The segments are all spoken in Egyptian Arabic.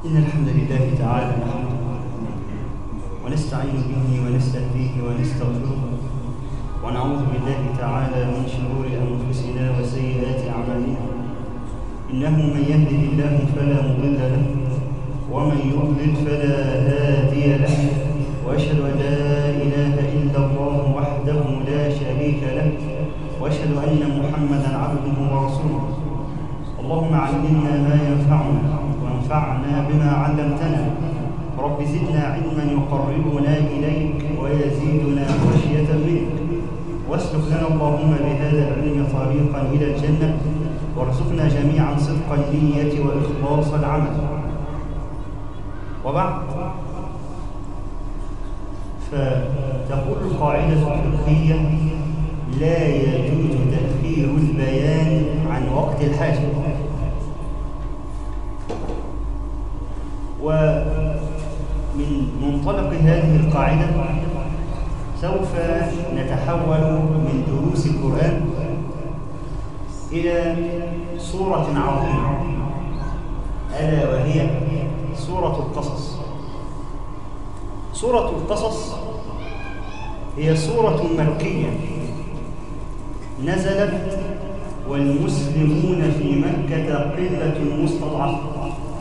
إن الحمد لله تعالى نحمده ونستعين به ونستهديه ونستغفره ونعوذ بالله تعالى من شرور أنفسنا وسيئات أعمالنا إنه من يهده الله فلا مضل له ومن يضلل فلا هادي له وأشهد أن لا إله إلا الله وحده لا شريك له وأشهد أن محمدا عبده ورسوله اللهم علمنا ما ينفعنا وانفعنا بما علمتنا رب زدنا علما يقربنا إليك ويزيدنا خشية منك واسلك لنا اللهم بهذا العلم طريقا إلى الجنة وارزقنا جميعا صدق النية وإخلاص العمل وبعد فتقول القاعدة الفقهية لا يجوز تأخير البيان عن وقت الحاجة ومن منطلق هذه القاعدة سوف نتحول من دروس القرآن إلى سورة عظيمة ألا وهي سورة القصص سورة القصص هي سورة مكية نزلت والمسلمون في مكة قلة مستضعفة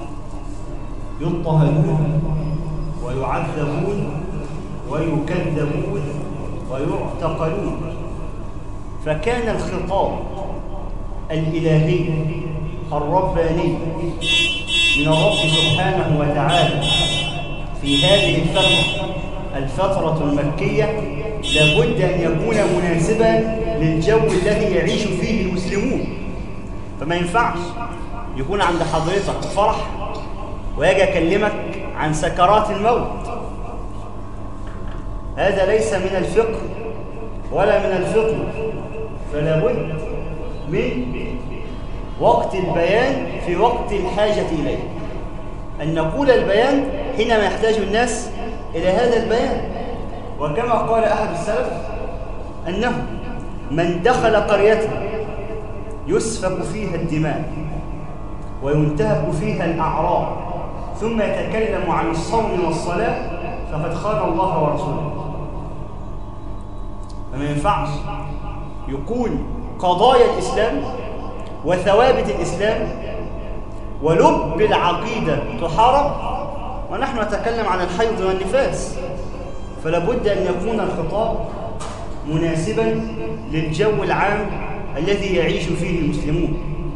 يضطهدون ويعذبون ويكذبون ويعتقلون فكان الخطاب الإلهي الرباني من الرب سبحانه وتعالى في هذه الفترة الفترة المكية لابد أن يكون مناسبا للجو الذي يعيش فيه المسلمون فما ينفعش يكون عند حضرتك فرح ويجي أكلمك عن سكرات الموت هذا ليس من الفقه ولا من الفقه فلا بد من وقت البيان في وقت الحاجة إليه أن نقول البيان حينما يحتاج الناس إلى هذا البيان وكما قال أحد السلف أنه من دخل قرية يسفك فيها الدماء وينتهك فيها الأعراض ثم يتكلم عن الصوم والصلاة فقد خان الله ورسوله فما ينفعش يكون قضايا الإسلام وثوابت الإسلام ولب العقيدة تحارب ونحن نتكلم عن الحيض والنفاس فلا بد أن يكون الخطاب مناسبا للجو العام الذي يعيش فيه المسلمون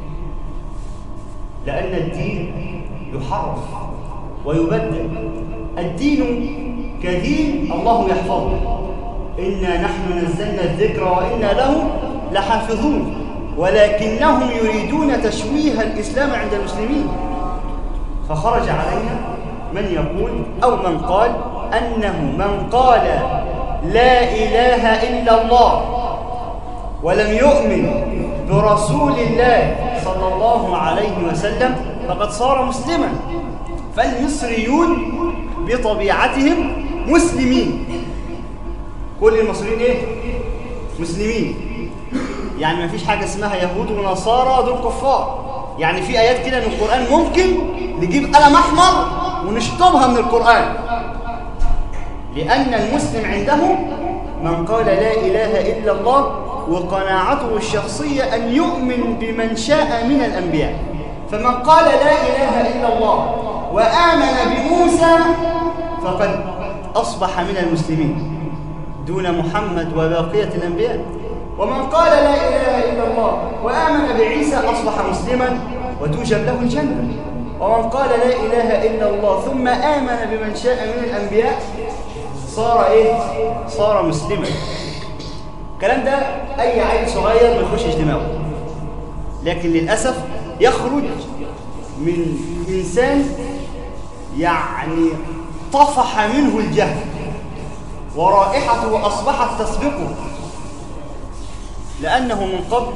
لأن الدين يحرف ويبدل الدين كدين الله يحفظه إنا نحن نزلنا الذكر وإنا له لحافظون ولكنهم يريدون تشويه الإسلام عند المسلمين فخرج علينا من يقول أو من قال أنه من قال لا إله إلا الله ولم يؤمن برسول الله صلى الله عليه وسلم فقد صار مسلما فالمصريون بطبيعتهم مسلمين كل المصريين ايه مسلمين يعني ما فيش حاجه اسمها يهود ونصارى دول كفار يعني في ايات كده من القران ممكن نجيب قلم احمر ونشطبها من القران لان المسلم عنده من قال لا اله الا الله وقناعته الشخصيه ان يؤمن بمن شاء من الانبياء فمن قال لا اله الا الله وامن بموسى فقد اصبح من المسلمين دون محمد وبقية الأنبياء ومن قال لا إله إلا الله وآمن بعيسى أصبح مسلما وتوجب له الجنة ومن قال لا إله إلا الله ثم آمن بمن شاء من الأنبياء صار إيه؟ صار مسلما الكلام ده أي عيل صغير ما يخشش دماغه لكن للأسف يخرج من إنسان يعني طفح منه الجهل ورائحته أصبحت تسبقه لأنه من قبل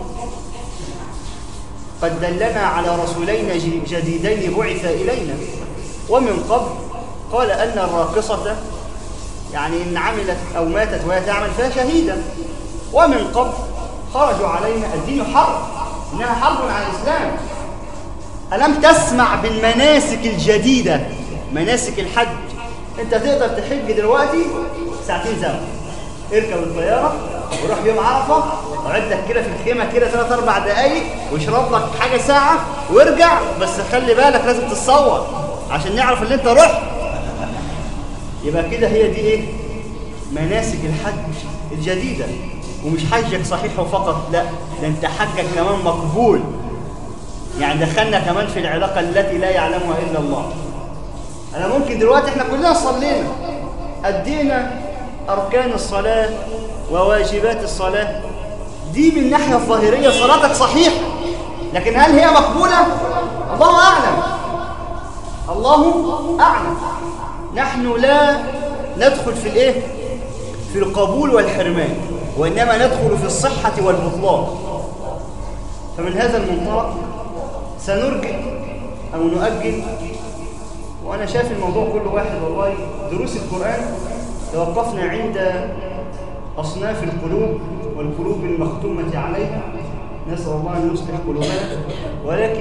قد دلنا على رسولين جديدين بعث إلينا ومن قبل قال أن الراقصة يعني إن عملت أو ماتت وهي تعمل فيها شهيدة ومن قبل خرجوا علينا الدين حرب إنها حرب على الإسلام ألم تسمع بالمناسك الجديدة مناسك الحج أنت تقدر تحج دلوقتي ساعتين زمن اركب الطيارة وروح يوم عرفة وقعد لك كده في الخيمة كده ثلاث أربع دقايق واشرب لك حاجة ساعة وارجع بس خلي بالك لازم تتصور عشان نعرف اللي أنت رحت يبقى كده هي دي إيه؟ مناسك الحج الجديدة ومش حجك صحيح فقط لا ده أنت حجك كمان مقبول يعني دخلنا كمان في العلاقة التي لا يعلمها إلا الله أنا ممكن دلوقتي إحنا كلنا صلينا أدينا أركان الصلاة وواجبات الصلاة دي من الناحية الظاهرية صلاتك صحيحة لكن هل هي مقبولة؟ الله أعلم الله أعلم نحن لا ندخل في الإيه؟ في القبول والحرمان وإنما ندخل في الصحة والبطلان فمن هذا المنطلق سنرجع أو نؤجل وأنا شايف الموضوع كل واحد والله دروس القرآن توقفنا عند أصناف القلوب والقلوب المختومة عليها نسأل الله أن يصلح قلوبنا ولكن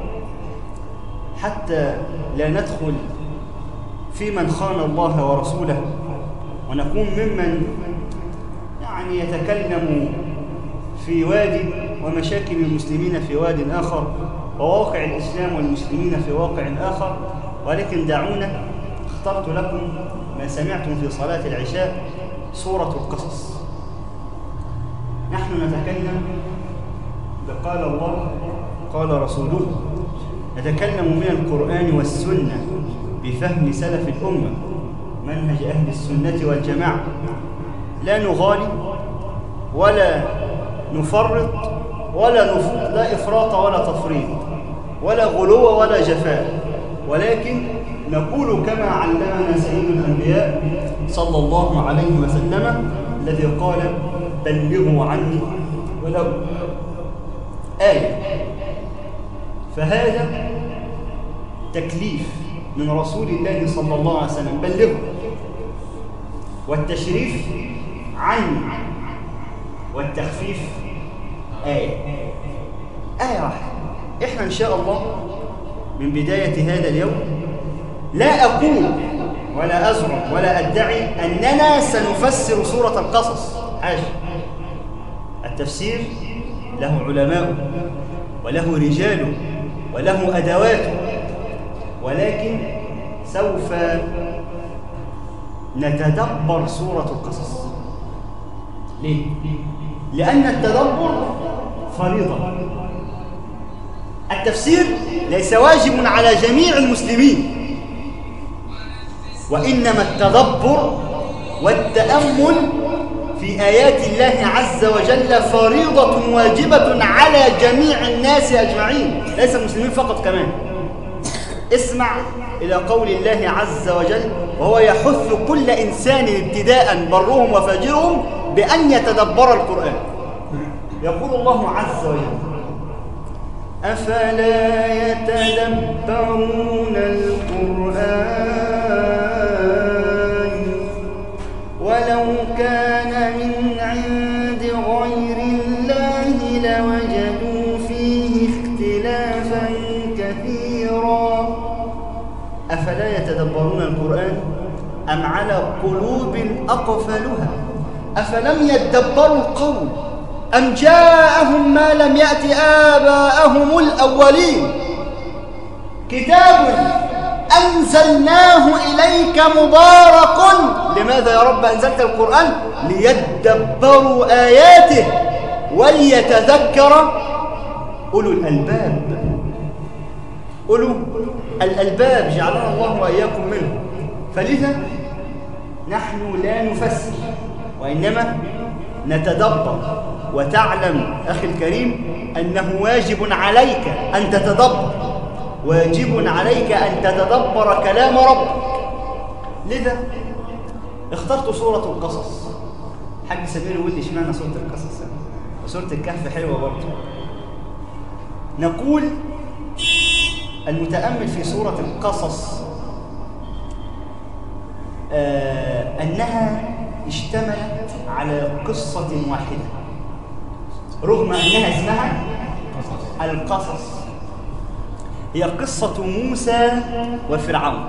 حتى لا ندخل في من خان الله ورسوله ونكون ممن يعني يتكلم في وادي ومشاكل المسلمين في واد آخر وواقع الإسلام والمسلمين في واقع آخر ولكن دعونا اخترت لكم ما سمعتم في صلاة العشاء سورة القصص نحن نتكلم بقال الله قال رسوله نتكلم من القرآن والسنة بفهم سلف الأمة منهج أهل السنة والجماعة لا نغالي ولا نفرط ولا نف... لا إفراط ولا تفريط ولا غلو ولا جفاء ولكن نقول كما علمنا سيد الأنبياء صلى الله عليه وسلم الذي قال بلغوا عني ولو آية فهذا تكليف من رسول الله صلى الله عليه وسلم بلغوا والتشريف عن والتخفيف آية آية واحدة إحنا إن شاء الله من بداية هذا اليوم لا أقول ولا أزعم ولا أدعي أننا سنفسر سورة القصص حاجة التفسير له علماء وله رجال وله أدوات ولكن سوف نتدبر سورة القصص ليه؟ لأن التدبر فريضة التفسير ليس واجب على جميع المسلمين وإنما التدبر والتأمل في آيات الله عز وجل فريضة واجبة على جميع الناس أجمعين ليس المسلمين فقط كمان اسمع إلى قول الله عز وجل وهو يحث كل إنسان ابتداء برهم وفاجرهم بأن يتدبر القرآن يقول الله عز وجل أفلا يتدبرون القرآن ولو كان من عند غير الله لوجدوا فيه اختلافا كثيرا أفلا يتدبرون القرآن أم على قلوب أقفلها أفلم يدبروا القول أم جاءهم ما لم يأت آباءهم الأولين كتاب أنزلناه إليك مبارك لماذا يا رب أنزلت القرآن ليدبروا آياته وليتذكر أولو الألباب أولو الألباب جعلنا الله وإياكم منه فلذا نحن لا نفسر وإنما نتدبر وتعلم أخي الكريم أنه واجب عليك أن تتدبر واجب عليك أن تتدبر كلام ربك لذا اخترت سورة القصص حاج سمير يقول لي اشمعنى سورة القصص وسورة الكهف حلوة برضه نقول المتأمل في سورة القصص آه أنها اشتملت على قصة واحدة رغم أنها اسمها القصص هي قصة موسى وفرعون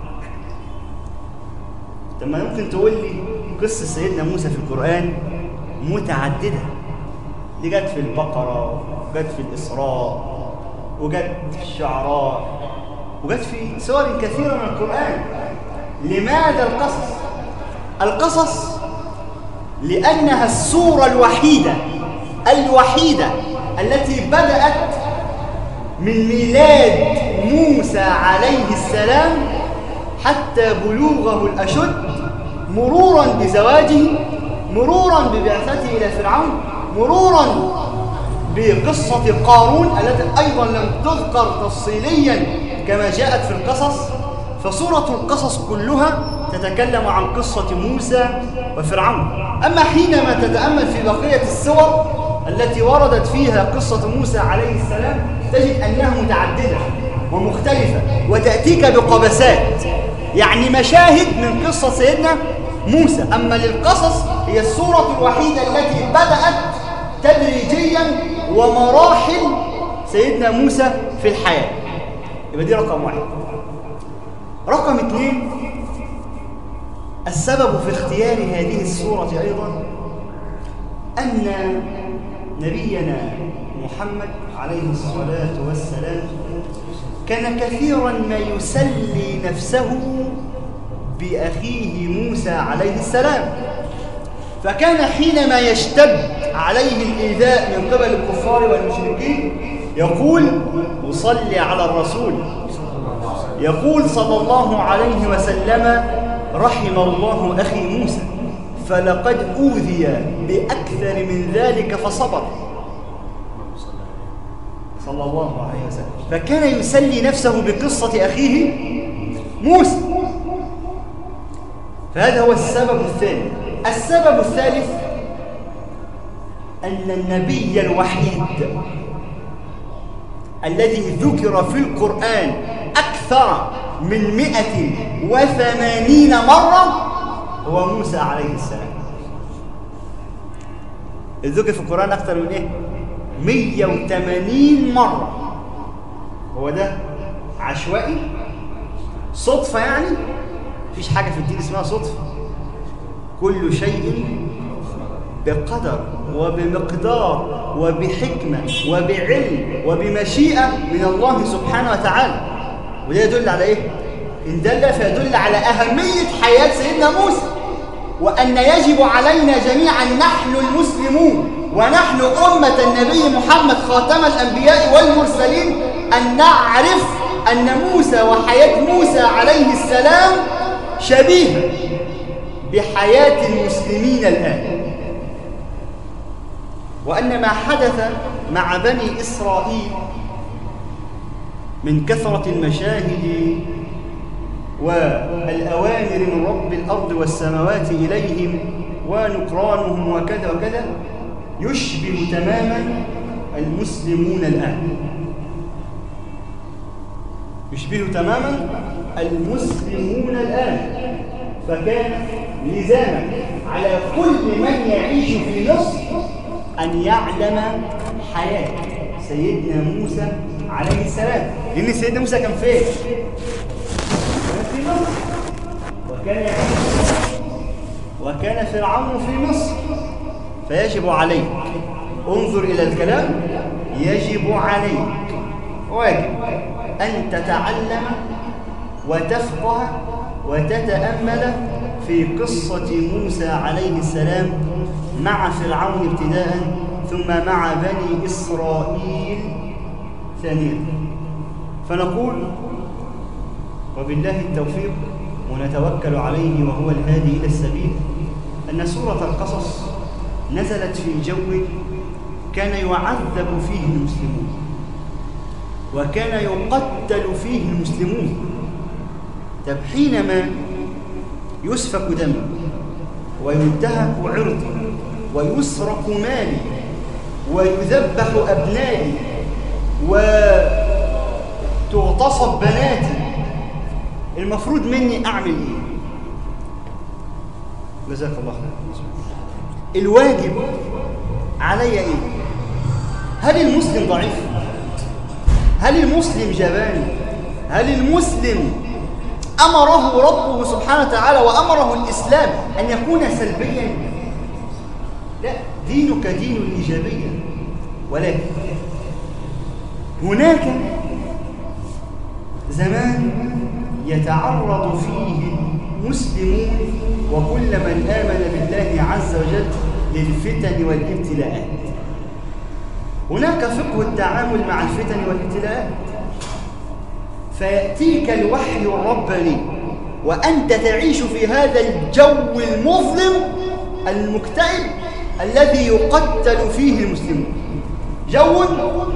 طب ما ممكن تقول لي قصة سيدنا موسى في القرآن متعددة دي جت في البقرة وجت في الإسراء وجت في الشعراء وجت في سور كثيرة من القرآن لماذا القصص؟ القصص لأنها السورة الوحيدة الوحيدة التي بدأت من ميلاد موسى عليه السلام حتى بلوغه الأشد مرورا بزواجه مرورا ببعثته إلى فرعون مرورا بقصة قارون التي أيضا لم تذكر تفصيليا كما جاءت في القصص فسورة القصص كلها تتكلم عن قصة موسى وفرعون أما حينما تتأمل في بقية السور التي وردت فيها قصة موسى عليه السلام تجد أنها متعددة ومختلفة وتأتيك بقبسات يعني مشاهد من قصة سيدنا موسى أما للقصص هي السورة الوحيدة التي بدأت تدريجيا ومراحل سيدنا موسى في الحياة يبقى دي رقم واحد رقم اثنين السبب في اختيار هذه السورة أيضا أن نبينا محمد عليه الصلاة والسلام كان كثيرا ما يسلي نفسه بأخيه موسى عليه السلام فكان حينما يشتد عليه الإيذاء من قبل الكفار والمشركين يقول أصلي على الرسول يقول صلى الله عليه وسلم رحم الله أخي موسى فلقد أوذي بأكثر من ذلك فصبر صلى الله عليه وسلم فكان يسلي نفسه بقصة أخيه موسى فهذا هو السبب الثاني السبب الثالث أن النبي الوحيد الذي ذكر في القرآن أكثر من مئة وثمانين مرة هو موسى عليه السلام الذكر في القرآن أكثر من إيه؟ 180 مرة هو ده عشوائي صدفة يعني مفيش حاجة في الدين اسمها صدفة كل شيء بقدر وبمقدار وبحكمة وبعلم وبمشيئة من الله سبحانه وتعالى وده يدل على ايه؟ إن دل فيدل على أهمية حياة سيدنا موسى وأن يجب علينا جميعا نحن المسلمون ونحن أمة النبي محمد خاتم الأنبياء والمرسلين أن نعرف أن موسى وحياة موسى عليه السلام شبيهة بحياة المسلمين الآن وأن ما حدث مع بني إسرائيل من كثرة المشاهد والأوامر من رب الأرض والسماوات إليهم ونكرانهم وكذا وكذا يشبه تماما المسلمون الآن يشبه تماما المسلمون الآن فكان لزاما على كل من يعيش في مصر أن يعلم حياة سيدنا موسى عليه السلام لأن سيدنا موسى كان فين؟ كان في مصر وكان يعيش وكان فرعون في مصر فيجب عليك انظر إلى الكلام يجب عليك واجب أن تتعلم وتفقه وتتأمل في قصة موسى عليه السلام مع فرعون ابتداء ثم مع بني إسرائيل ثانيا فنقول وبالله التوفيق ونتوكل عليه وهو الهادي إلى السبيل أن سورة القصص نزلت في جو كان يعذب فيه المسلمون وكان يقتل فيه المسلمون طب حينما يسفك دم وينتهك عرضي ويسرق مالي ويذبح أبنائي وتغتصب بناتي المفروض مني أعمل إيه؟ جزاك الله خير الواجب علي إيه؟ هل المسلم ضعيف؟ هل المسلم جبان هل المسلم أمره ربه سبحانه وتعالى وأمره الإسلام أن يكون سلبيا لا دينك دين إيجابية ولكن هناك زمان يتعرض فيه المسلمون وكل من آمن بالله عز وجل للفتن والابتلاءات هناك فقه التعامل مع الفتن والابتلاءات فيأتيك الوحي الرباني وأنت تعيش في هذا الجو المظلم المكتئب الذي يقتل فيه المسلمون جو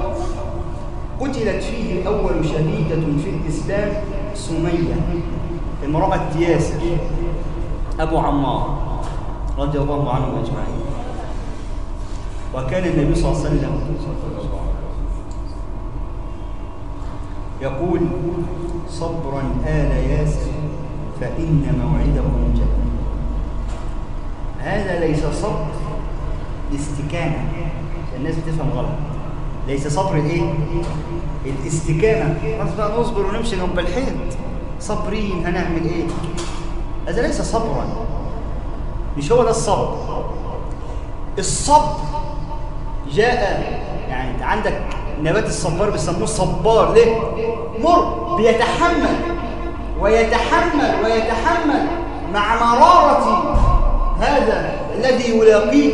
قتلت فيه أول شهيدة في الإسلام سمية امرأة ياسر أبو عمار رضي الله عنهم أجمعين وكان النبي صلى الله عليه وسلم يقول صبرا آل ياسر فإن موعدهم الجنة هذا ليس صبر الاستكانة الناس بتفهم غلط ليس صبر الايه الاستكانة خلاص بقى نصبر ونمشي جنب الحيط صابرين هنعمل ايه هذا ليس صبرا مش هو ده الصبر الصبر جاء يعني انت عندك نبات الصبار بيسموه الصبار ليه مر بيتحمل ويتحمل ويتحمل مع مرارة هذا الذي يلاقيه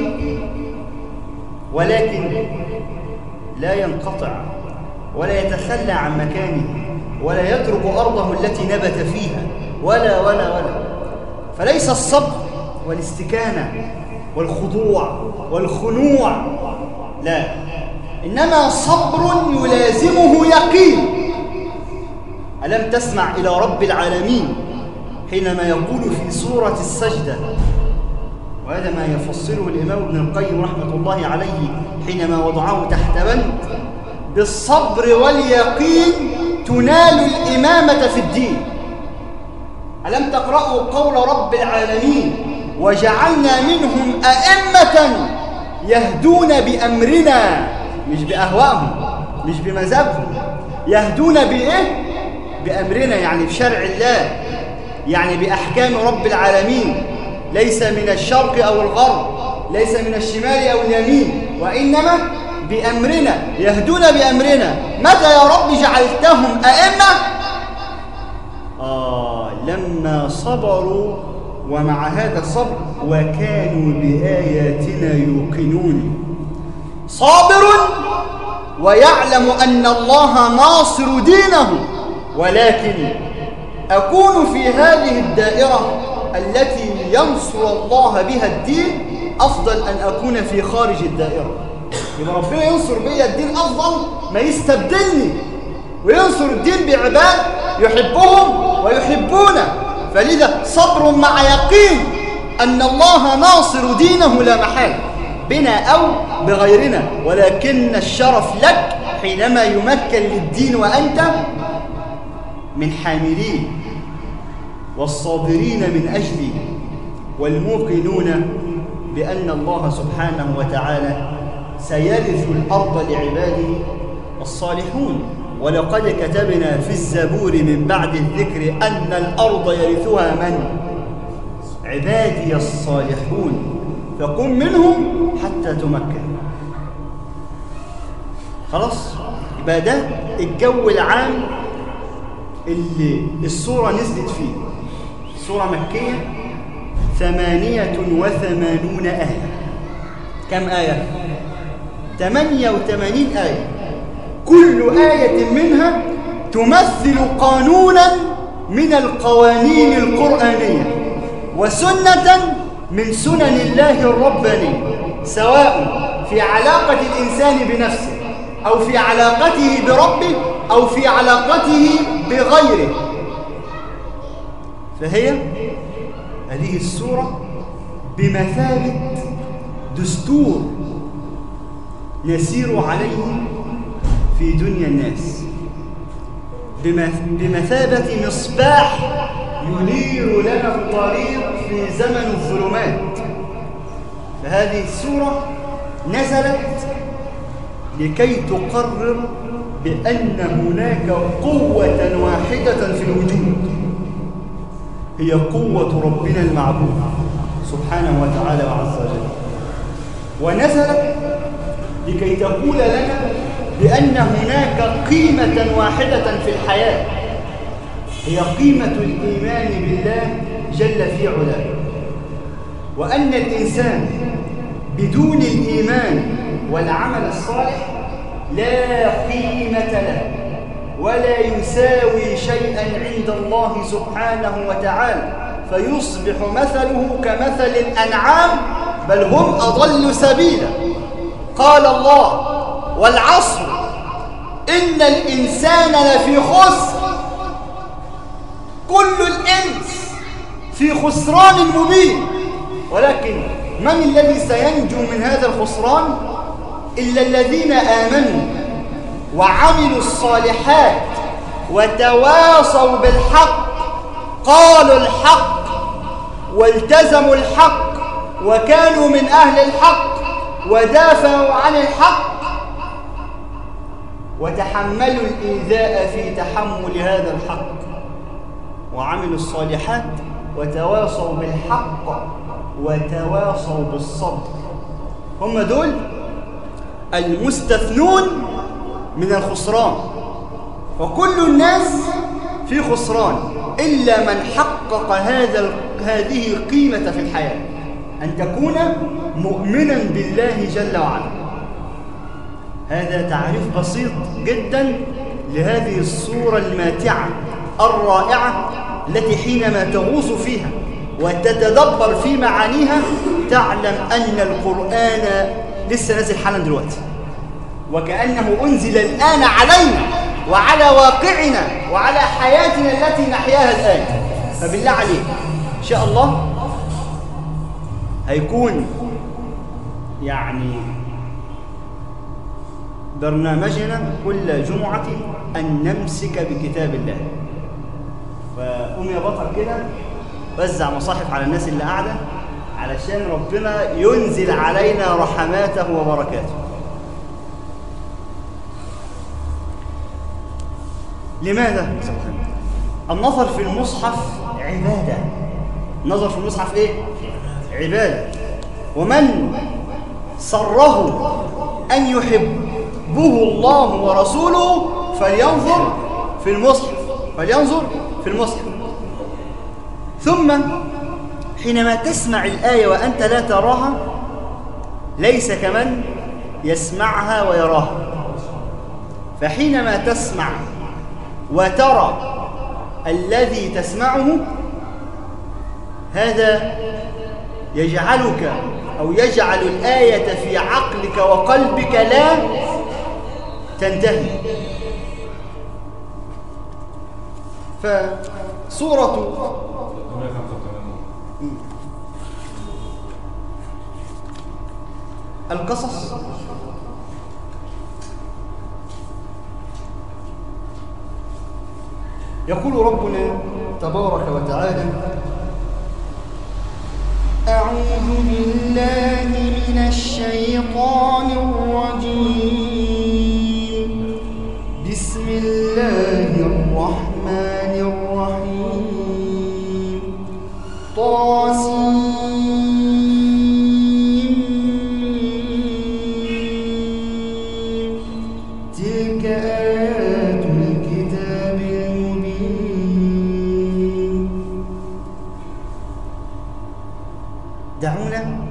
ولكن لا ينقطع ولا يتخلى عن مكانه ولا يترك أرضه التي نبت فيها ولا ولا ولا فليس الصبر والاستكانة والخضوع والخنوع لا إنما صبر يلازمه يقين ألم تسمع إلى رب العالمين حينما يقول في سورة السجدة وهذا ما يفصله الإمام ابن القيم رحمة الله عليه حينما وضعه تحت بند بالصبر واليقين تنال الإمامة في الدين ألم تقرأوا قول رب العالمين وجعلنا منهم أئمة يهدون بأمرنا مش بأهوائهم مش بمذهبهم يهدون بإيه؟ بأمرنا يعني بشرع الله يعني بأحكام رب العالمين ليس من الشرق أو الغرب ليس من الشمال أو اليمين وإنما بأمرنا يهدون بأمرنا متى يا رب جعلتهم أئمة آه لما صبروا ومع هذا الصبر وكانوا بآياتنا يوقنون صابر ويعلم أن الله ناصر دينه ولكن أكون في هذه الدائرة التي ينصر الله بها الدين أفضل أن أكون في خارج الدائرة يبقى ربنا ينصر بي الدين أفضل ما يستبدلني وينصر الدين بعباد يحبهم ويحبونه فلذا صبر مع يقين أن الله ناصر دينه لا محال بنا أو بغيرنا ولكن الشرف لك حينما يمكن للدين وأنت من حاملين والصابرين من أجله والموقنون بأن الله سبحانه وتعالى سيرث الأرض لعباده الصالحون ولقد كتبنا في الزبور من بعد الذكر أن الأرض يرثها من؟ عبادي الصالحون فقم منهم حتى تمكن خلاص يبقى ده الجو العام اللي السورة نزلت فيه سورة مكية ثمانية وثمانون آية كم آية؟ ثمانية وثمانين آية كل آية منها تمثل قانونا من القوانين القرآنية وسنة من سنن الله الرباني سواء في علاقة الإنسان بنفسه أو في علاقته بربه أو في علاقته بغيره فهي هذه السورة بمثابة دستور نسير عليه في دنيا الناس بمثابة مصباح ينير لنا الطريق في زمن الظلمات فهذه السورة نزلت لكي تقرر بأن هناك قوة واحدة في الوجود هي قوة ربنا المعبود سبحانه وتعالى وعز وجل ونزلت لكي تقول لنا بأن هناك قيمة واحدة في الحياة هي قيمة الإيمان بالله جل في علاه وأن الإنسان بدون الإيمان والعمل الصالح لا قيمة له ولا يساوي شيئا عند الله سبحانه وتعالى فيصبح مثله كمثل الأنعام بل هم أضل سبيلا قال الله والعصر إن الإنسان لفي خسر كل الإنس في خسران مبين ولكن من الذي سينجو من هذا الخسران إلا الذين آمنوا وعملوا الصالحات وتواصوا بالحق قالوا الحق والتزموا الحق وكانوا من أهل الحق ودافعوا عن الحق وتحملوا الإيذاء في تحمل هذا الحق وعملوا الصالحات وتواصوا بالحق وتواصوا بالصبر هم دول المستثنون من الخسران وكل الناس في خسران إلا من حقق هذا هذه القيمة في الحياة أن تكون مؤمنا بالله جل وعلا هذا تعريف بسيط جدا لهذه الصورة الماتعة الرائعة التي حينما تغوص فيها وتتدبر في معانيها تعلم أن القرآن لسه نازل حالا دلوقتي وكأنه أنزل الآن علينا وعلى واقعنا وعلى حياتنا التي نحياها الآن فبالله عليك إن شاء الله هيكون يعني برنامجنا كل جمعة أن نمسك بكتاب الله فقوم يا بطل كده وزع مصاحف على الناس اللي قاعدة علشان ربنا ينزل علينا رحماته وبركاته لماذا؟ النظر في المصحف عبادة النظر في المصحف ايه؟ عبادة ومن سره أن يحبه الله ورسوله فلينظر في المصحف فلينظر في المصحف ثم حينما تسمع الآية وأنت لا تراها ليس كمن يسمعها ويراها فحينما تسمع وترى الذي تسمعه هذا يجعلك أو يجعل الآية في عقلك وقلبك لا تنتهي فصورة القصص يقول ربنا تبارك وتعالى أعوذ بالله من الشيطان الرجيم بسم الله الرحمن الرحيم طاسين تلك آيات الكتاب المبين دعونا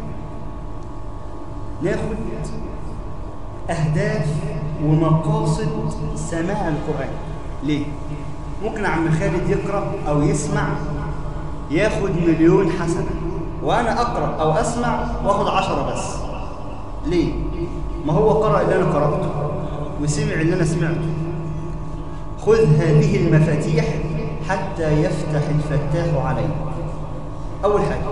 ناخد أهداف ومقاصد سماع القرآن ليه؟ ممكن عم خالد يقرأ أو يسمع ياخد مليون حسنة وأنا أقرأ أو أسمع وأخد عشرة بس ليه؟ ما هو قرأ اللي أنا قرأته وسمع اللي أنا سمعته خذ هذه المفاتيح حتى يفتح الفتاح عليك أول حاجة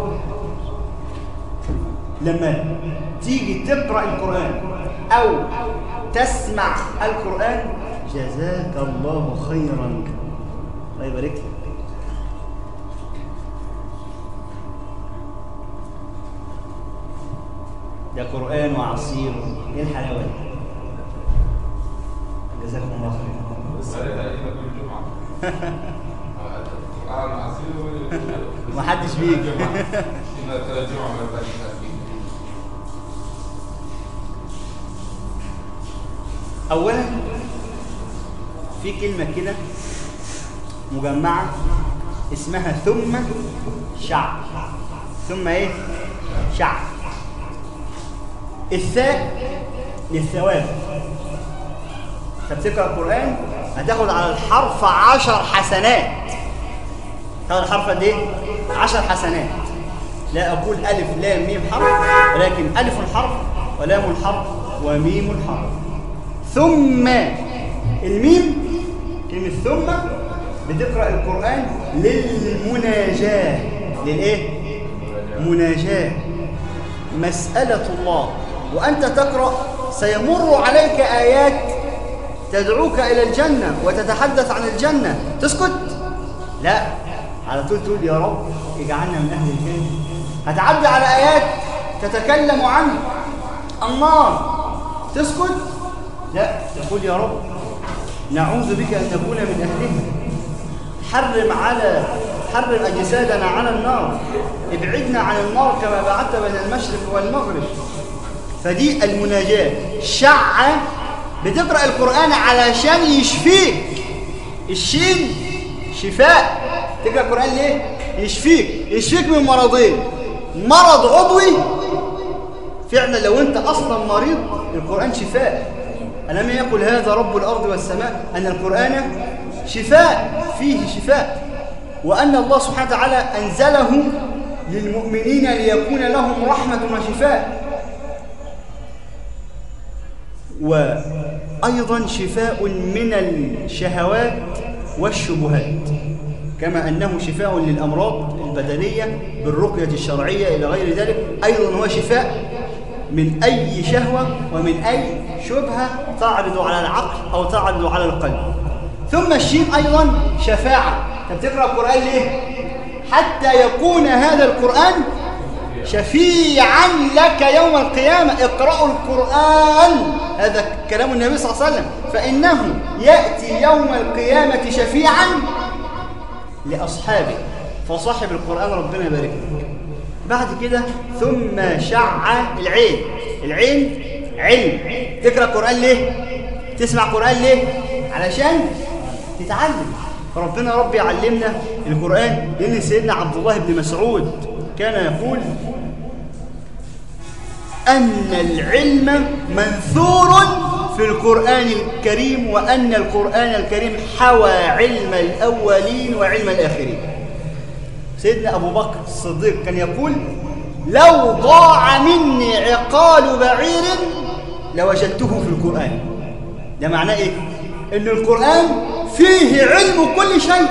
لما تيجي تقرأ القرآن أو تسمع القرآن جزاك الله خيرا الله يبارك لك ده قرآن وعصير ايه الحلاوة دي جزاكم الله خير ما حدش بيجي اولا في كلمه كده مجمعه اسمها ثم شعب ثم ايه شعب الثاء للثواب انت بتقرا القران هتاخد على الحرف عشر حسنات تاخد الحرف قد ايه عشر حسنات لا اقول الف لام ميم حرف ولكن الف الحرف ولام الحرف وميم الحرف ثم الميم كلمه ثم بتقرا القران للمناجاه للايه مناجاه مساله الله وانت تقرا سيمر عليك ايات تدعوك الى الجنه وتتحدث عن الجنه تسكت لا على طول تقول يا رب اجعلنا من اهل الجنه هتعدي على ايات تتكلم عن النار تسكت لا تقول يا رب نعوذ بك ان نكون من اهلها حرم على حرم اجسادنا على النار ابعدنا عن النار كما بعدت بين المشرق والمغرب فدي المناجاه شع بتقرا القران علشان يشفيك الشين شفاء تقرا القران ليه يشفيك يشفيك من مرضين مرض عضوي فعلا لو انت اصلا مريض القران شفاء الم يقل هذا رب الارض والسماء ان القران شفاء فيه شفاء وان الله سبحانه وتعالى انزله للمؤمنين ليكون لهم رحمه وشفاء وايضا شفاء من الشهوات والشبهات كما أنه شفاء للأمراض البدنية بالرقية الشرعية إلى غير ذلك أيضا هو شفاء من أي شهوة ومن أي شبهة تعرض على العقل أو تعرض على القلب ثم الشين أيضا شفاعة أنت بتقرأ القرآن ليه؟ حتى يكون هذا القرآن شفيعا لك يوم القيامة اقرأوا القرآن هذا كلام النبي صلى الله عليه وسلم فإنه يأتي يوم القيامة شفيعا لأصحابه فصاحب القرآن ربنا يبارك لك بعد كده ثم شع العين العين علم تقرأ القرآن ليه؟ تسمع القرآن ليه؟ علشان تتعلم فربنا رب يعلمنا القرآن لأن سيدنا عبد الله بن مسعود كان يقول أن العلم منثور في القرآن الكريم وأن القرآن الكريم حوى علم الأولين وعلم الآخرين سيدنا أبو بكر الصديق كان يقول لو ضاع مني عقال بعير لوجدته في القرآن ده معناه إيه؟ إن القرآن فيه علم كل شيء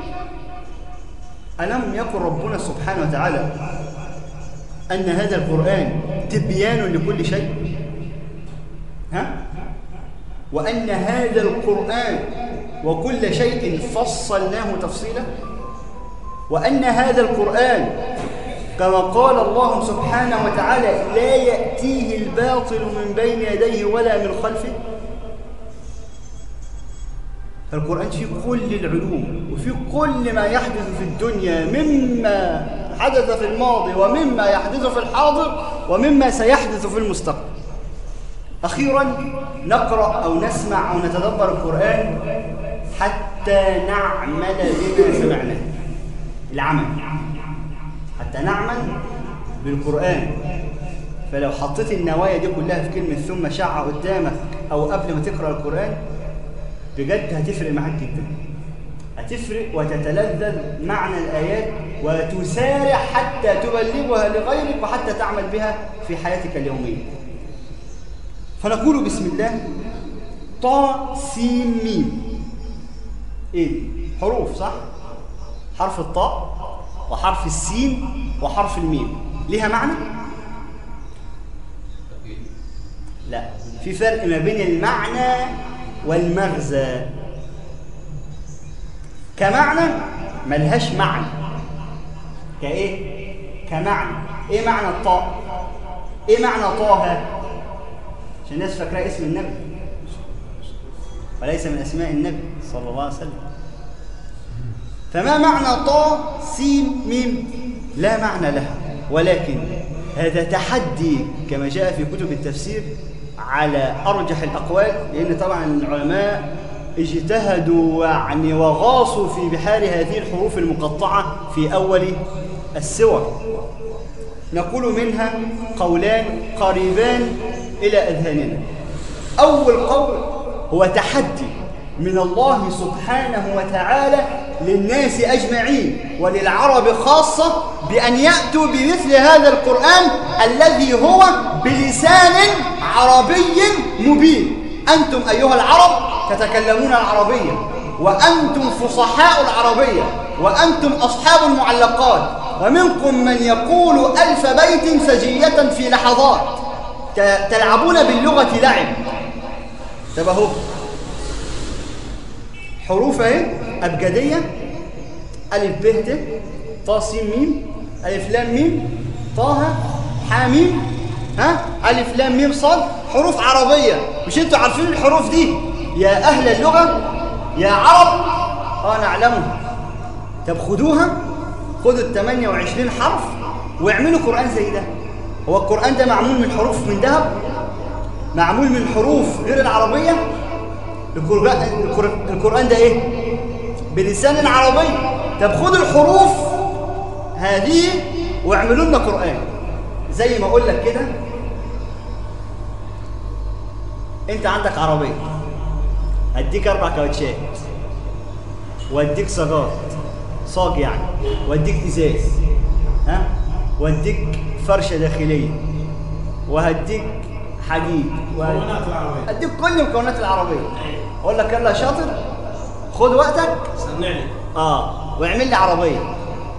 ألم يقل ربنا سبحانه وتعالى أن هذا القرآن تبيان لكل شيء ها؟ وأن هذا القرآن وكل شيء فصلناه تفصيلا وأن هذا القرآن كما قال الله سبحانه وتعالى لا يأتيه الباطل من بين يديه ولا من خلفه فالقرآن فيه كل العلوم وفيه كل ما يحدث في الدنيا مما حدث في الماضي ومما يحدث في الحاضر ومما سيحدث في المستقبل أخيرا نقرأ أو نسمع أو نتدبر القرآن حتى نعمل بما سمعناه العمل حتى نعمل بالقرآن فلو حطيت النوايا دي كلها في كلمة ثم شع قدامك أو قبل ما تقرأ القرآن بجد هتفرق معاك جدا هتفرق وتتلذذ معنى الآيات وتسارع حتى تبلغها لغيرك وحتى تعمل بها في حياتك اليومية فنقول بسم الله طا سين ميم ايه حروف صح حرف الطاء وحرف السين وحرف الميم ليها معنى لا في فرق ما بين المعنى والمغزى كمعنى ملهاش معنى كايه كمعنى ايه معنى الطاء ايه معنى طه عشان الناس فاكراه اسم النبي وليس من أسماء النبي صلى الله عليه وسلم فما معنى طا سين ميم لا معنى لها ولكن هذا تحدي كما جاء في كتب التفسير على أرجح الأقوال لأن طبعا العلماء اجتهدوا يعني وغاصوا في بحار هذه الحروف المقطعة في أول السور نقول منها قولان قريبان إلى أذهاننا أول قول هو تحدي من الله سبحانه وتعالى للناس أجمعين وللعرب خاصة بأن يأتوا بمثل هذا القرآن الذي هو بلسان عربي مبين أنتم أيها العرب تتكلمون العربية وأنتم فصحاء العربية وأنتم أصحاب المعلقات ومنكم من يقول ألف بيت سجية في لحظات تلعبون باللغة لعب تبهو حروف اهي أبجدية ألف ب ت ط س م ألف لام م طه ح م ها ألف لام م صاد حروف عربية مش انتوا عارفين الحروف دي يا أهل اللغة يا عرب اه نعلمها طب خدوها خدوا ال 28 حرف واعملوا قرآن زي ده هو القرآن ده معمول من حروف من ذهب معمول من حروف غير العربية القرآن ده ايه بلسان عربي طب خدوا الحروف هذه واعملوا لنا قرآن زي ما اقول لك كده انت عندك عربية اديك اربع كاوتشات واديك صاجات صاج يعني واديك ازاز ها واديك فرشه داخليه وهديك حديد مكونات العربية. اديك كل مكونات العربيه اقول لك يلا يا شاطر خد وقتك صنعني اه واعمل لي عربيه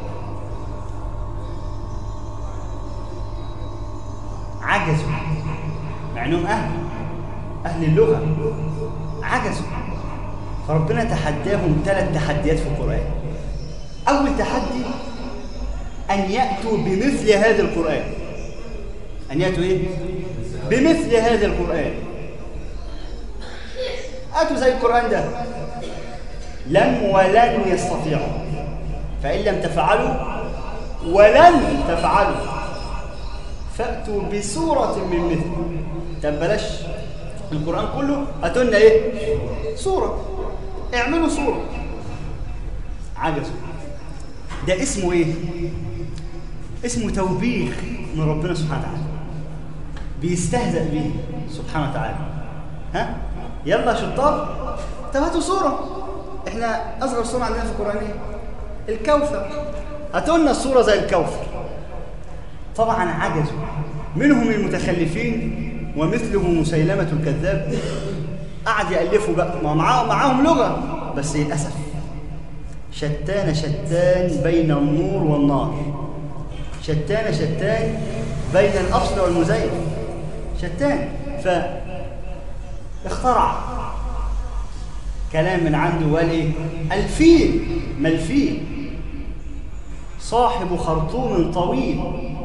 عجزوا مع انهم اهل اهل اللغه عجزوا فربنا تحداهم ثلاث تحديات في القران اول تحدي ان ياتوا بمثل هذا القران ان ياتوا ايه بمثل هذا القران اتوا زي القران ده لم ولن يستطيعوا فإن لم تفعلوا ولن تفعلوا فأتوا بسورة من مثله طب بلاش القرآن كله هاتوا لنا إيه؟ سورة اعملوا سورة عجزوا ده اسمه إيه؟ اسمه توبيخ من ربنا سبحانه وتعالى بيستهزأ به سبحانه وتعالى ها؟ يلا يا شطار طب هاتوا سورة احنا اصغر سوره عندنا في القران ايه الكوثر هاتوا لنا السوره زي الكوثر طبعا عجزوا منهم المتخلفين ومثله مسيلمه الكذاب قعد يالفوا بقى ما معاهم معاهم لغه بس للاسف شتان شتان بين النور والنار شتان شتان بين الاصل والمزيف شتان ف اخترع كلام من عنده وقال ايه الفيل ما الفيل صاحب خرطوم طويل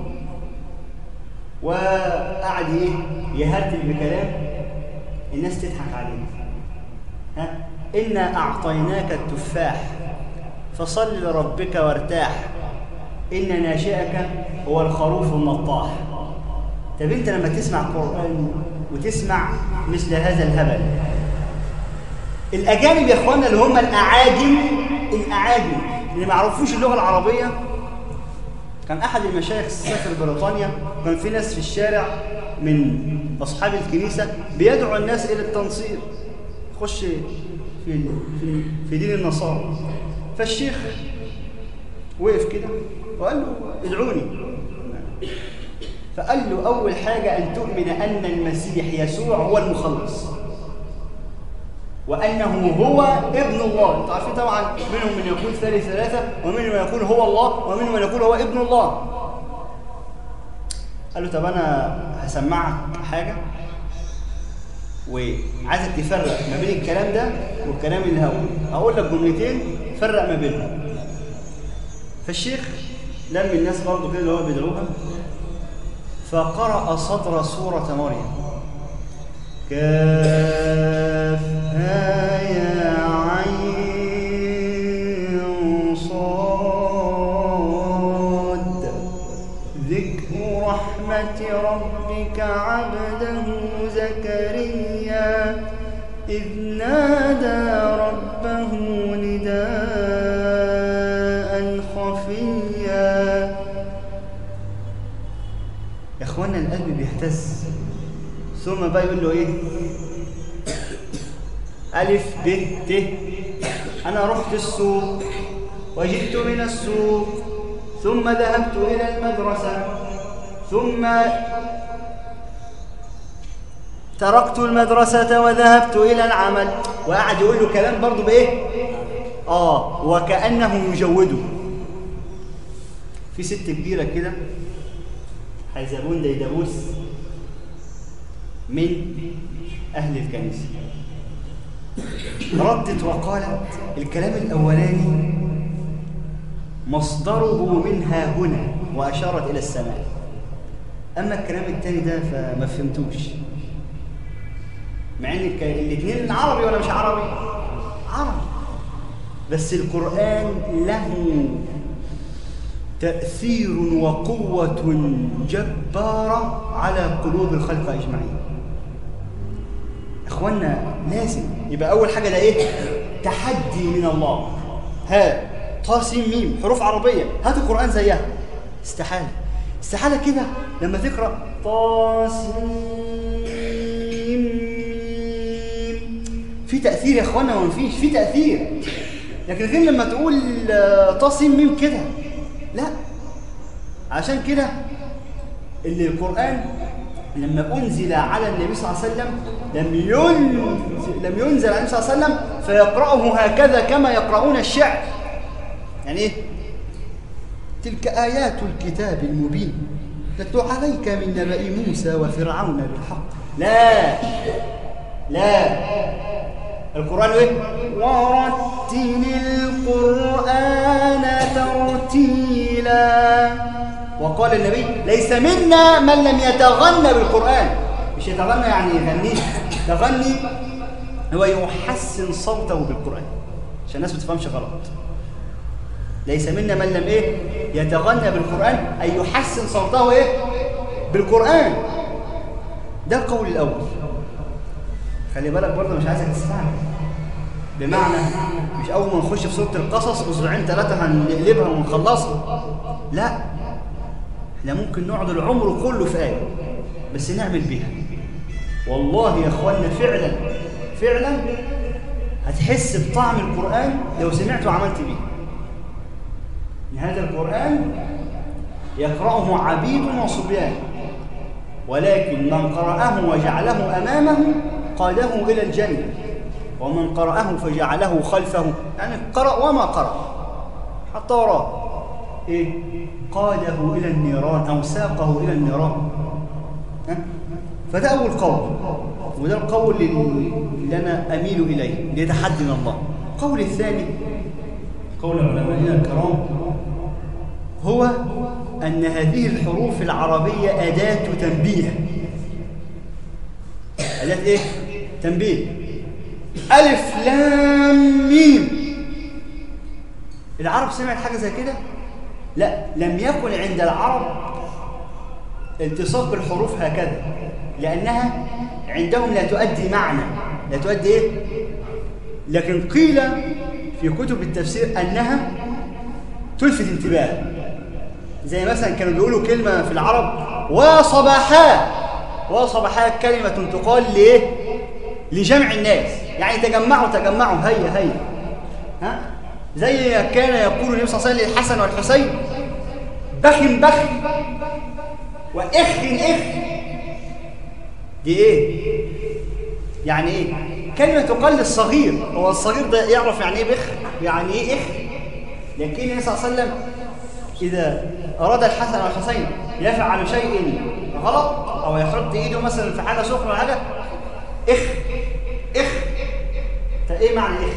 وقعد ايه يهرتل بكلام الناس تضحك عليه ها انا اعطيناك التفاح فصل لربك وارتاح ان ناشئك هو الخروف النطاح طب انت لما تسمع قران وتسمع مثل هذا الهبل الاجانب يا اخوانا اللي هم الاعاجم الاعاجم اللي ما يعرفوش اللغه العربيه كان احد المشايخ سافر بريطانيا كان في ناس في الشارع من اصحاب الكنيسه بيدعو الناس الى التنصير خش في في في دين النصارى فالشيخ وقف كده وقال له ادعوني فقال له اول حاجه ان تؤمن ان المسيح يسوع هو المخلص وأنه هو ابن الله انتوا عارفين طبعا منهم من يقول ثالث ثلاثة ومنهم من يقول هو الله ومنهم من يقول هو ابن الله قال له طب أنا هسمعك حاجة وعايزك تفرق ما بين الكلام ده والكلام اللي هقوله هقول لك جملتين فرق ما بينهم فالشيخ لم الناس برضه كده اللي هو بيدعوها فقرأ صدر سورة مريم كاف ها ربك عبده زكريا إذ نادى ربه نداء خفيا يا اخوانا القلب بيهتز ثم بقى يقول له ايه ألف ب ت أنا رحت السوق وجئت من السوق ثم ذهبت إلى المدرسة ثم تركت المدرسة وذهبت إلى العمل وقعد يقول له كلام برضه بإيه؟ آه وكأنه يجوده في ست كبيرة كده حيزبون ديدبوس من أهل الكنيسة ردت وقالت الكلام الأولاني مصدره منها هنا وأشارت إلى السماء أما الكلام الثاني ده فما فهمتوش مع ان الاثنين عربي ولا مش عربي عربي بس القرآن له تأثير وقوة جبارة على قلوب الخلق أجمعين إخوانا لازم يبقى أول حاجة ده إيه؟ تحدي من الله ها طاسين ميم حروف عربية هات القرآن زيها استحالة استحالة كده لما تقرأ طاسين في تأثير يا اخوانا ولا مفيش في تأثير لكن غير لما تقول طاسين ميم كده لا عشان كده اللي القرآن لما أنزل على النبي صلى الله عليه وسلم لم ينزل, لم ينزل على النبي صلى الله عليه وسلم فيقرأه هكذا كما يقرؤون الشعر يعني إيه؟ تلك آيات الكتاب المبين نتلو عليك من نبأ موسى وفرعون بالحق لا لا القرآن ايه ورتل القرآن ترتيلا وقال النبي ليس منا من لم يتغنى بالقرآن مش يتغنى يعني يغنيه تغني هو يحسن صوته بالقرآن عشان الناس ما تفهمش غلط ليس منا من لم ايه يتغنى بالقرآن أي يحسن صوته ايه بالقرآن ده القول الأول خلي بالك برضه مش عايزك تستعجل بمعنى مش اول ما نخش في سوره القصص اسبوعين ثلاثه هنقلبها ونخلصها لا احنا ممكن نقعد العمر كله في ايه بس نعمل بيها والله يا اخوانا فعلا فعلا هتحس بطعم القران لو سمعت وعملت بيه هذا القران يقراه عبيد وصبيان ولكن من قرأه وجعله أمامه قاده إلى الجنة ومن قرأه فجعله خلفه يعني قرأ وما قرأ حتى وراه إيه؟ قاده إلى النيران أو ساقه إلى النيران فده أول قول وده القول اللي أنا أميل إليه ليتحدي من الله القول الثاني قول علمائنا الكرام هو أن هذه الحروف العربية أداة تنبيه أداة إيه؟ تنبيه ألف لام ميم العرب سمعت حاجة زي كده؟ لا لم يكن عند العرب التصاق بالحروف هكذا لأنها عندهم لا تؤدي معنى لا تؤدي إيه؟ لكن قيل في كتب التفسير أنها تلفت انتباه زي مثلا كانوا بيقولوا كلمة في العرب وصباحا وصباحا كلمة تقال لإيه؟ لجمع الناس يعني تجمعوا تجمعوا هيا هيا ها؟ زي كان يقول النبي صلى الله عليه وسلم للحسن والحسين بخن بخن وإخن إخن دي إيه؟ يعني إيه؟ كلمة تقال للصغير هو الصغير ده يعرف يعني إيه بخ؟ يعني إيه إخ؟ لكن النبي صلى الله عليه وسلم إذا أراد الحسن والحسين يفعل شيء غلط أو يحط إيده مثلا في حاجة سخنة ولا حاجة إخ إخ فإيه معنى إخ؟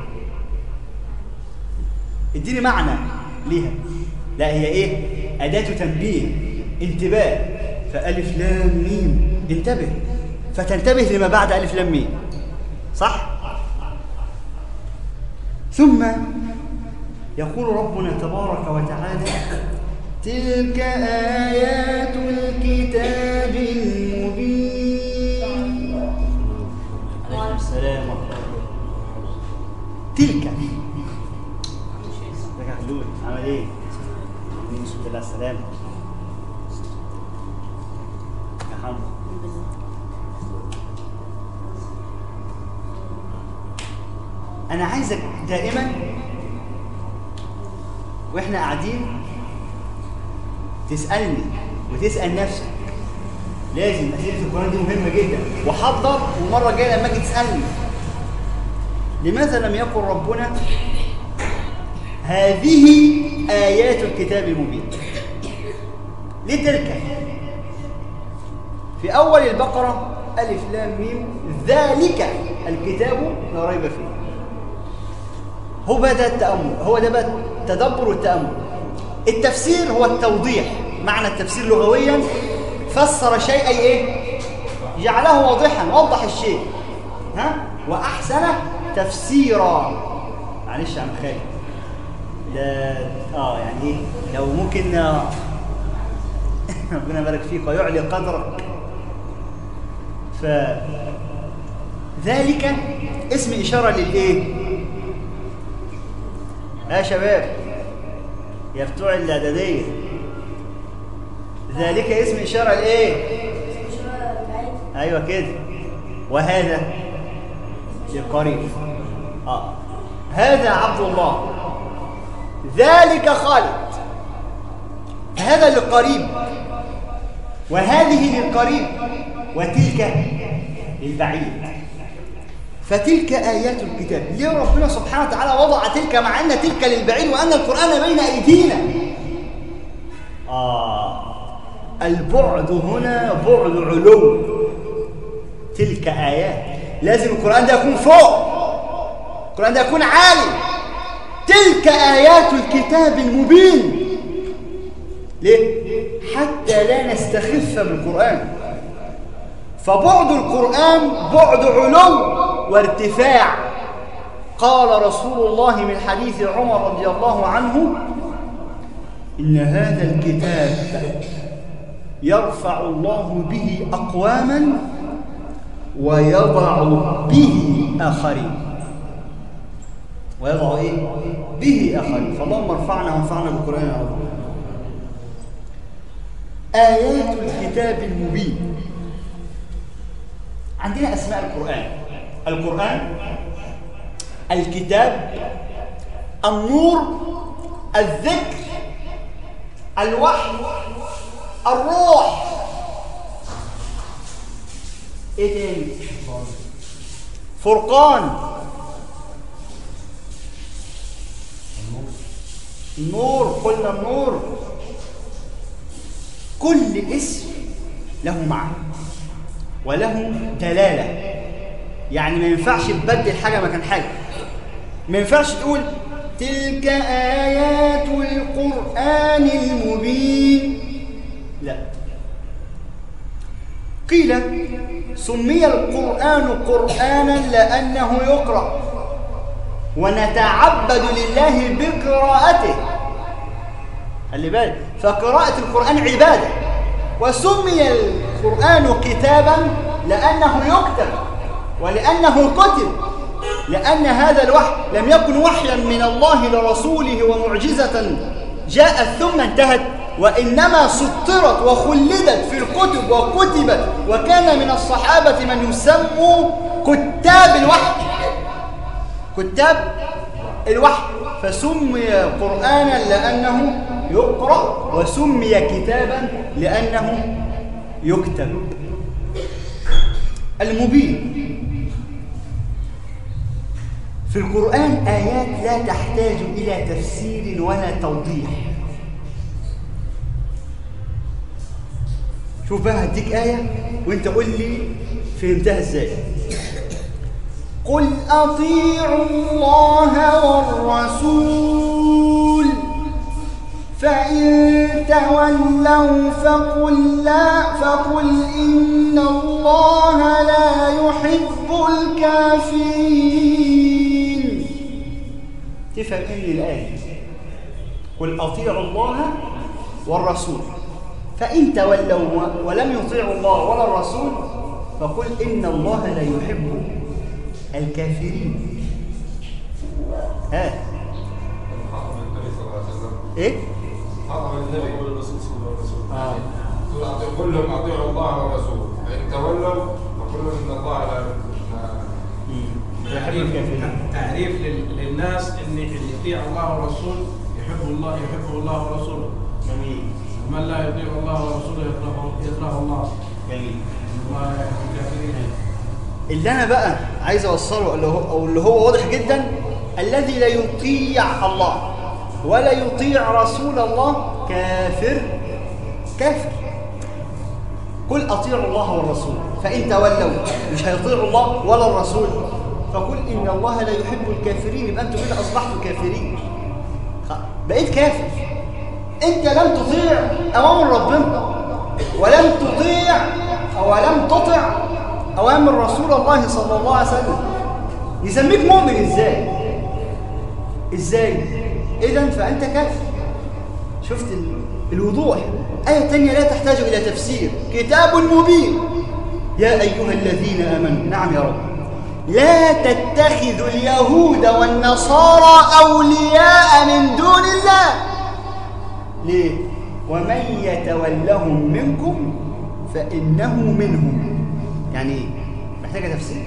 اديني معنى ليها لا هي إيه؟ أداة تنبيه انتباه فألف لام ميم انتبه فتنتبه لما بعد ألف لام ميم صح؟ ثم يقول ربنا تبارك وتعالى تلك آيات الكتاب مسعود عمل ايه؟ الحمد لله السلامة يا حمد أنا عايزك دائما وإحنا قاعدين تسألني وتسأل نفسك لازم أسئلة القرآن دي مهمة جدا وحضر ومرة جاية لما أجي تسألني لماذا لم يقل ربنا هذه آيات الكتاب المبين لتلك في أول البقرة ألف لام ميم ذلك الكتاب لا ريب فيه هو بدأ التأمل هو ده بقى التدبر والتأمل التفسير هو التوضيح معنى التفسير لغويا فسر شيء أي إيه جعله واضحا وضح الشيء ها وأحسن تفسيرا معلش يا عم خالد ده اه يعني ايه لو ممكن آه، ربنا يبارك فيك ويعلي قدرك ف ذلك اسم إشارة للإيه؟ يا شباب يا بتوع الإعدادية ذلك اسم إشارة لإيه؟ أيوة كده وهذا للقريب آه. هذا عبد الله ذلك خالد هذا للقريب وهذه للقريب وتلك للبعيد فتلك آيات الكتاب ليه ربنا سبحانه وتعالى وضع تلك مع أن تلك للبعيد وأن القرآن بين أيدينا آه البعد هنا بعد علو تلك آيات لازم القرآن ده يكون فوق القرآن ده يكون عالي تلك آيات الكتاب المبين ليه؟ حتى لا نستخف بالقرآن فبعد القرآن بعد علو وارتفاع قال رسول الله من حديث عمر رضي الله عنه إن هذا الكتاب يرفع الله به أقواما ويضع به آخرين ويضع إيه؟ به آخرين فاللهم ارفعنا وانفعنا بالقرآن العظيم آيات الكتاب المبين عندنا أسماء القرآن القرآن الكتاب النور الذكر الوحي الروح ايه تاني فرقان النور قلنا النور كل اسم له معنى وله دلالة يعني ما ينفعش تبدل حاجة مكان حاجة ما ينفعش تقول تلك آيات القرآن المبين لا قيل سمي القرآن قرآنا لأنه يقرأ ونتعبد لله بقراءته خلي بالك فقراءة القرآن عبادة وسمي القرآن كتابا لأنه يكتب ولأنه كتب لأن هذا الوحي لم يكن وحيا من الله لرسوله ومعجزة جاءت ثم انتهت وإنما سطرت وخلدت في الكتب وكتبت وكان من الصحابة من يسموا كتاب الوحي كتاب الوحي فسمي قرآنا لأنه يقرأ وسمي كتابا لأنه يكتب المبين في القرآن آيات لا تحتاج إلى تفسير ولا توضيح شوف بقى هديك آية وانت قول لي فهمتها ازاي قل أطيعوا الله والرسول فإن تولوا فقل لا فقل إن الله لا يحب الكافرين تفهم إيه الآية قل أطيعوا الله والرسول فإن تولوا ولم يطيعوا الله ولا الرسول فقل إن الله لا يحب الكافرين ها ايه خطب النبي يقول الرسول صلى الله عليه وسلم اه قل أطيعوا- قل لهم اطيعوا الله والرسول فان تولوا فقل لهم ان الله لا لا- يحب الكافرين تعريف لل- للناس ان اللي يطيع الله والرسول يحب الله يحبه الله ورسوله جميل ومن لا يطيع الله ورسوله يكره يكره الله جميل الله يحب الكافرين اللي انا بقى عايز اوصله اللي هو او اللي هو واضح جدا الذي لا يطيع الله ولا يطيع رسول الله كافر كافر قل اطيعوا الله والرسول فان تولوا مش هيطيعوا الله ولا الرسول فقل ان الله لا يحب الكافرين يبقى انتم كده اصبحتوا كافرين خ- بقيت كافر انت لم تطيع اوامر ربنا ولم تطيع ولم تطع اوامر رسول الله صلى الله عليه وسلم يسميك مؤمن ازاي ازاي اذا فانت كافر شفت ال- الوضوح آية تانية لا تحتاج إلى تفسير كتاب مبين يا أيها الذين آمنوا نعم يا رب لا تتخذوا اليهود والنصارى أولياء من دون الله ليه؟ ومن يتولهم منكم فإنه منهم يعني إيه؟ محتاجة تفسير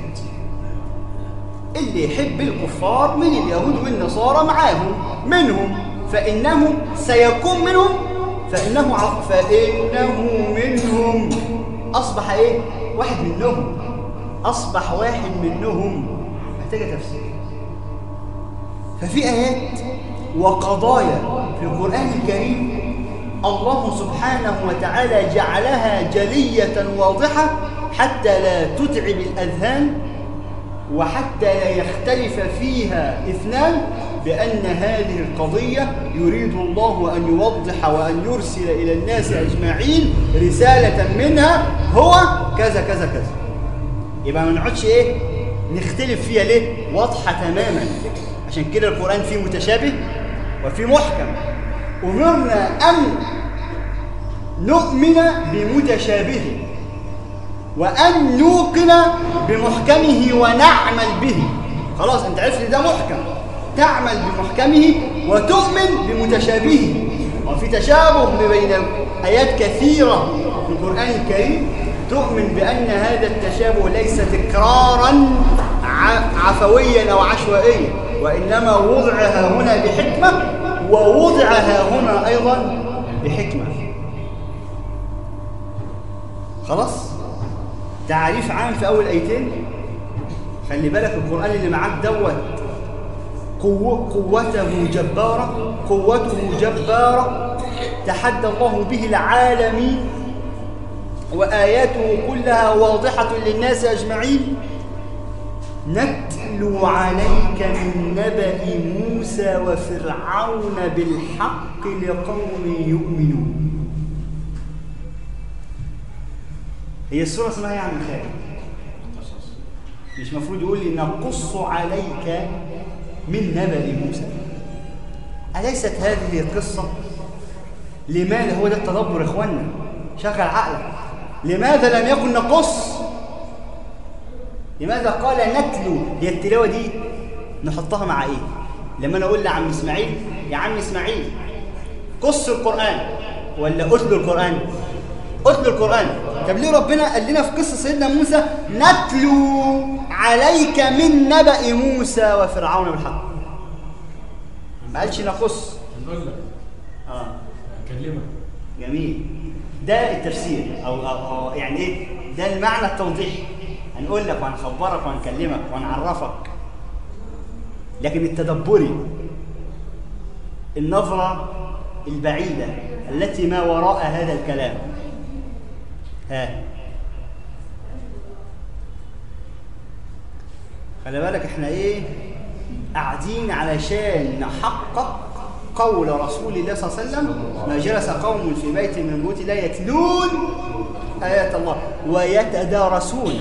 اللي يحب الكفار من اليهود والنصارى معاهم منهم فإنه سيكون منهم فإنه ع- فإنه منهم أصبح إيه؟ واحد منهم أصبح واحد منهم محتاجة تفسير ففي آيات وقضايا في القرآن الكريم الله سبحانه وتعالى جعلها جلية واضحة حتى لا تتعب الأذهان وحتى لا يختلف فيها اثنان بأن هذه القضية يريد الله أن يوضح وأن يرسل إلى الناس أجمعين رسالة منها هو كذا كذا كذا يبقى ما نقعدش إيه نختلف فيها ليه واضحة تماما عشان كده القرآن فيه متشابه وفيه محكم أمرنا أن نؤمن بمتشابهه وأن نوقن بمحكمه ونعمل به خلاص أنت عرفت إن ده محكم تعمل بمحكمه وتؤمن بمتشابهه وفي تشابه بين آيات كثيرة في القرآن الكريم تؤمن بأن هذا التشابه ليس تكرارا ع- عفويا أو عشوائيا وإنما وضعها هنا بحكمة ووضعها هنا أيضا بحكمة خلاص تعريف عام في أول آيتين خلي بالك القرآن اللي معاك دوت قوة قوته جبارة قوته جبارة تحدى الله به العالمين وآياته كلها واضحة للناس أجمعين نتلو عليك من نبأ موسى وفرعون بالحق لقوم يؤمنون هي السورة اسمها يعني خير مش مفروض يقول لي نقص عليك من نبأ موسى أليست هذه القصة لماذا هو ده التدبر يا إخوانا شغل عقلك لماذا لم يكن نقص لماذا قال نتلو هي التلاوة دي نحطها مع إيه لما أنا أقول لعم إسماعيل يا عم إسماعيل قص القرآن ولا أتلو القرآن أتلو القرآن طب ليه ربنا قال لنا في قصة سيدنا موسى نتلو عليك من نبأ موسى وفرعون بالحق ما قالش نقص نقول لك آه اكلمك جميل ده التفسير أو, أو, أو يعني إيه ده المعنى التوضيحي هنقول لك وهنخبرك وهنكلمك وهنعرفك لكن التدبري النظرة البعيدة التي ما وراء هذا الكلام ها خلي بالك احنا ايه قاعدين علشان نحقق قول رسول الله صلى الله عليه وسلم ما جلس قوم في بيت من بيوت الله يتلون آيات الله ويتدارسون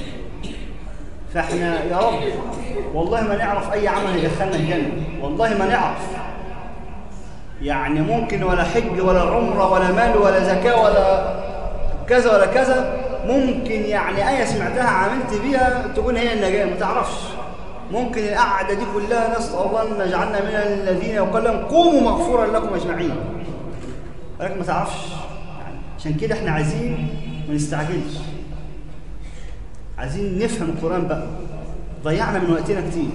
فاحنا يا رب والله ما نعرف اي عمل يدخلنا الجنه والله ما نعرف يعني ممكن ولا حج ولا عمره ولا مال ولا زكاه ولا كذا ولا كذا ممكن يعني ايه سمعتها عملت بيها تكون هي النجاه ما تعرفش ممكن القعده دي كلها نسال الله ان يجعلنا من الذين يقال لهم قوموا مغفورا لكم اجمعين ولكن ما تعرفش يعني عشان كده احنا عايزين ما نستعجلش عايزين نفهم القران بقى ضيعنا من وقتنا كتير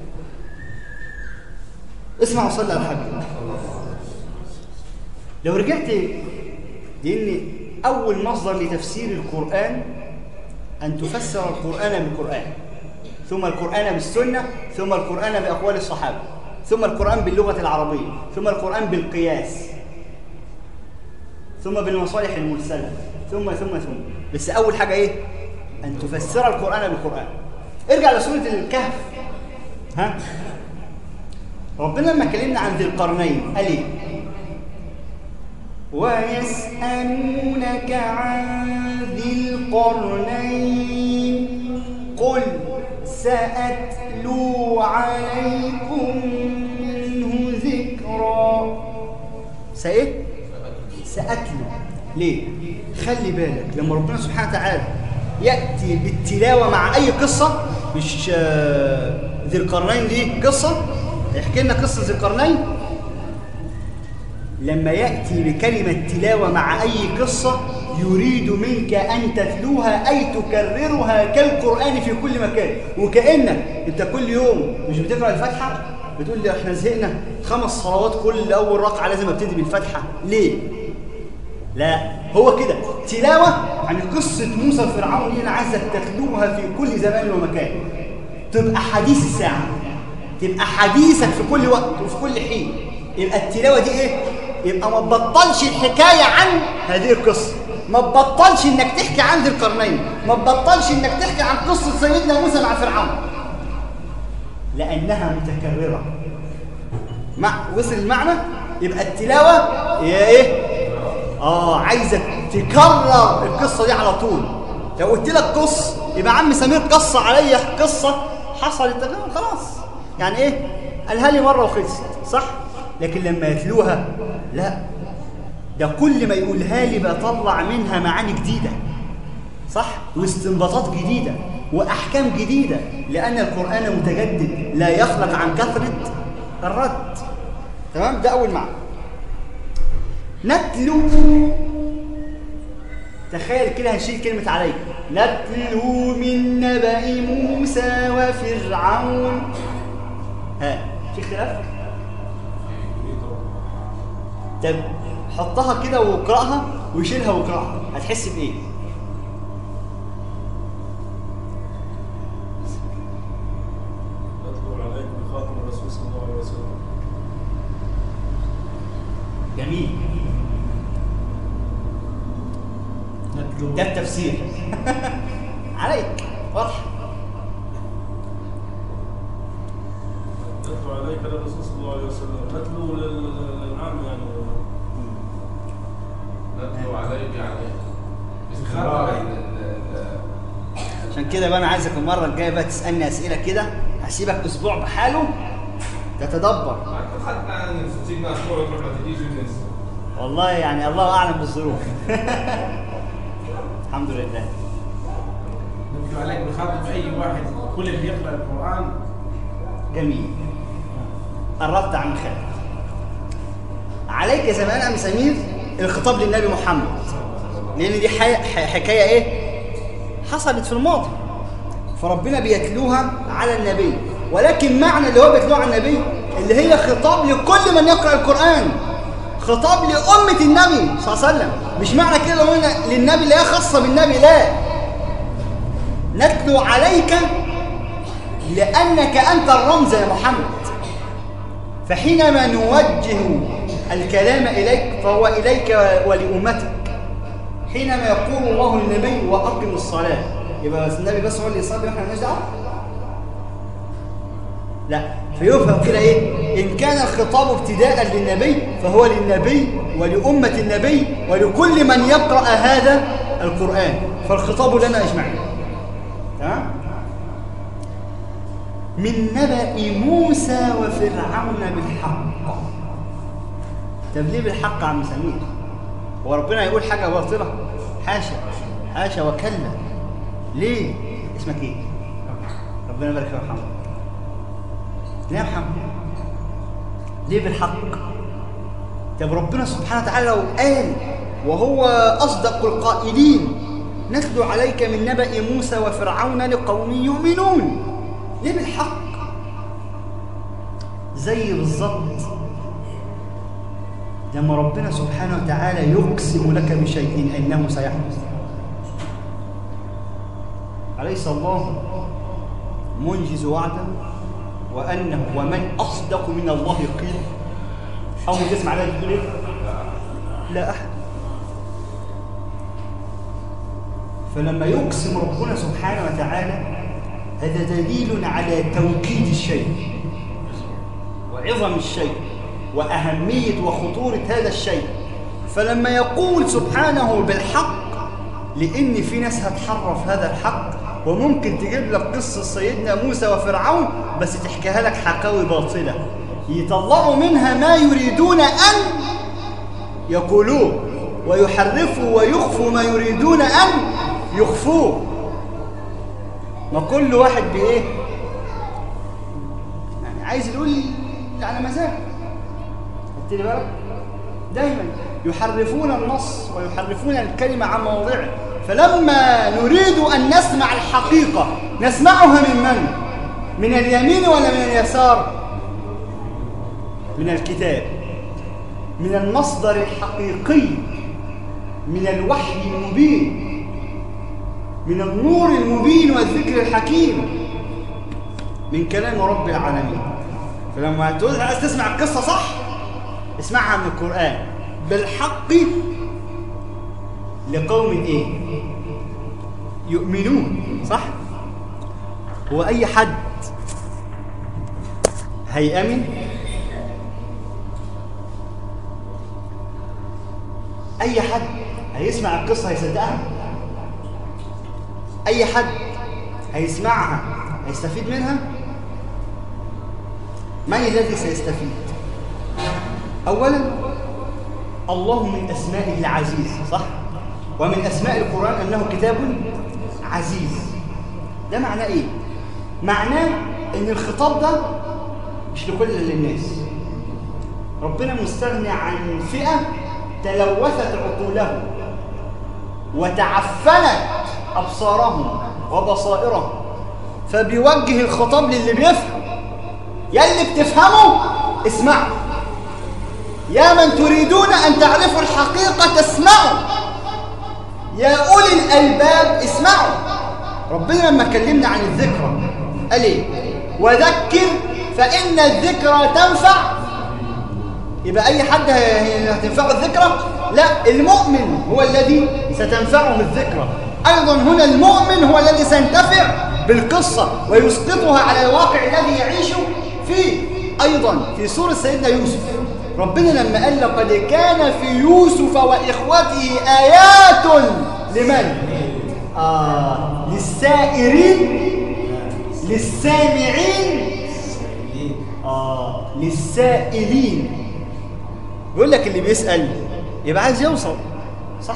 اسمع وصلي على الحاج لو رجعت لان اول مصدر لتفسير القران ان تفسر القران بالقران ثم القران بالسنه ثم القران باقوال الصحابه ثم القران باللغه العربيه ثم القران بالقياس ثم بالمصالح المرسله ثم ثم ثم بس اول حاجه ايه ان تفسر القران بالقران ارجع لسوره الكهف ها ربنا لما كلمنا عن ذي القرنين قال ايه ويسألونك عن ذي القرنين قل سأتلو عليكم منه ذكرا سأيه؟ سأتلو ليه؟ خلي بالك لما ربنا سبحانه وتعالى يأتي بالتلاوة مع أي قصة مش آه، ذي القرنين دي قصة يحكي لنا قصة ذي القرنين لما يأتي بكلمة تلاوة مع أي قصة يريد منك أن تتلوها أي تكررها كالقرآن في كل مكان وكأنك أنت كل يوم مش بتقرأ الفاتحة بتقول لي احنا زهقنا خمس صلوات كل أول ركعة لازم ابتدي بالفاتحة ليه؟ لا هو كده تلاوة عن قصة موسى فرعون دي أنا عايزك تتلوها في كل زمان ومكان تبقى حديث الساعة تبقى حديثك في كل وقت وفي كل حين يبقى التلاوة دي ايه؟ يبقى ما تبطلش الحكاية عن هذه القصة ما تبطلش انك تحكي عن ذي القرنين ما تبطلش انك تحكي عن قصة سيدنا موسى مع فرعون لأنها متكررة مع وصل المعنى يبقى التلاوة هي ايه؟ اه عايزك تكرر القصة دي على طول لو قلت لك قص يبقى عم سمير قص عليا قصة حصلت تمام خلاص يعني ايه قالها لي مرة وخلصت صح لكن لما يتلوها لا ده كل ما يقولها لي بطلع منها معاني جديدة صح واستنباطات جديدة وأحكام جديدة لأن القرآن متجدد لا يخلق عن كثرة الرد تمام ده أول معنى نتلو تخيل كده هنشيل كلمة عليك نتلو من نبأ موسى وفرعون ها في اختلاف؟ طب حطها كده واقرأها وشيلها واقرأها هتحس بإيه؟ أذكر عليك بخاتم الرسول صلى الله عليه وسلم جميل نتلو ده التفسير عليك واضح أذكر عليك الرسول صلى الله عليه وسلم نتلو لل- للعام يعني نتلو عليك يعني استمرار ال- ال- عشان كده بقى انا عايزك المره الجايه بقى تسالني اسئله كده هسيبك اسبوع بحاله تتدبر ما انت خدنا سيبنا اسبوع تروح ما تجيش وننسى والله يعني الله اعلم بالظروف الحمد لله نتلو عليك بخاطب اي واحد كل اللي يقرا القران جميل قربت عن خير عليك زي ما قال ام سمير الخطاب للنبي محمد لان دي حي... ح- حكايه ايه حصلت في الماضي فربنا بيتلوها على النبي ولكن معنى اللي هو بيتلوها على النبي اللي هي خطاب لكل من يقرا القران خطاب لامه النبي صلى الله عليه وسلم مش معنى كده لو قلنا للنبي لا خاصه بالنبي لا نتلو عليك لأنك أنت الرمز يا محمد فحينما نوجه الكلام إليك فهو إليك ولأمتك حينما يقول الله للنبي وأقم الصلاة يبقى بس النبي بس هو اللي يصلي واحنا مالناش دعوة لا فيفهم كده ايه ان كان الخطاب ابتداء للنبي فهو للنبي ولأمة النبي ولكل من يقرأ هذا القرآن فالخطاب لنا أجمعين تمام من نبأ موسى وفرعون بالحق طب ليه بالحق يا عم سمير هو ربنا يقول حاجة باطلة حاشا حاشا وكلا ليه اسمك ايه ربنا يبارك فيك يا محمد ليه يا محمد ليه بالحق طب ربنا سبحانه وتعالى لو قال وهو أصدق القائلين نتلو عليك من نبأ موسى وفرعون لقوم يؤمنون ليه بالحق زي بالظبط لما ربنا سبحانه وتعالى يقسم لك بشيء انه سيحدث اليس الله منجز وعدا وانه ومن اصدق من الله قيل او تسمع عليها تقول ايه لا احد فلما يقسم ربنا سبحانه وتعالى هذا دليل على توكيد الشيء وعظم الشيء وأهمية وخطورة هذا الشيء فلما يقول سبحانه بالحق لأن في ناس هتحرف هذا الحق وممكن تجيب لك قصة سيدنا موسى وفرعون بس تحكيها لك حكاوي باطلة يطلعوا منها ما يريدون أن يقولوه ويحرفوا ويخفوا ما يريدون أن يخفوه ما كل واحد بإيه يعني عايز يقول على مزاج خدت لي بالك دايما يحرفون النص ويحرفون الكلمة عن مواضعه فلما نريد أن نسمع الحقيقة نسمعها من من؟ من اليمين ولا من اليسار؟ من الكتاب من المصدر الحقيقي من الوحي المبين من النور المبين والذكر الحكيم من كلام رب العالمين فلما تقول عايز تسمع القصة صح اسمعها من القرآن بالحق لقوم ايه يؤمنون صح هو اي حد هيأمن اي حد هيسمع القصة هيصدقها اي حد هيسمعها هيستفيد منها من الذي سيستفيد اولا الله من اسمائه العزيز صح ومن اسماء القران انه كتاب عزيز ده معناه ايه معناه ان الخطاب ده مش لكل الناس ربنا مستغني عن فئه تلوثت عقولهم وتعفنت ابصارهم وبصائرهم فبيوجه الخطاب للي بيفهم يا اللي بتفهموا اسمعوا يا من تريدون أن تعرفوا الحقيقة اسمعوا يا أولي الألباب اسمعوا ربنا لما كلمنا عن الذكرى قال ايه وذكر فإن الذكرى تنفع يبقى أي حد هتنفعه الذكرى لا المؤمن هو الذي ستنفعه الذكرى أيضا هنا المؤمن هو الذي سينتفع بالقصة ويسقطها على الواقع الذي يعيش فيه أيضا في سورة سيدنا يوسف ربنا لما قال لقد كان في يوسف وإخوته آيات لمن؟ آه للسائرين للسامعين آه للسائلين بيقول لك اللي بيسأل يبقى عايز يوصل صح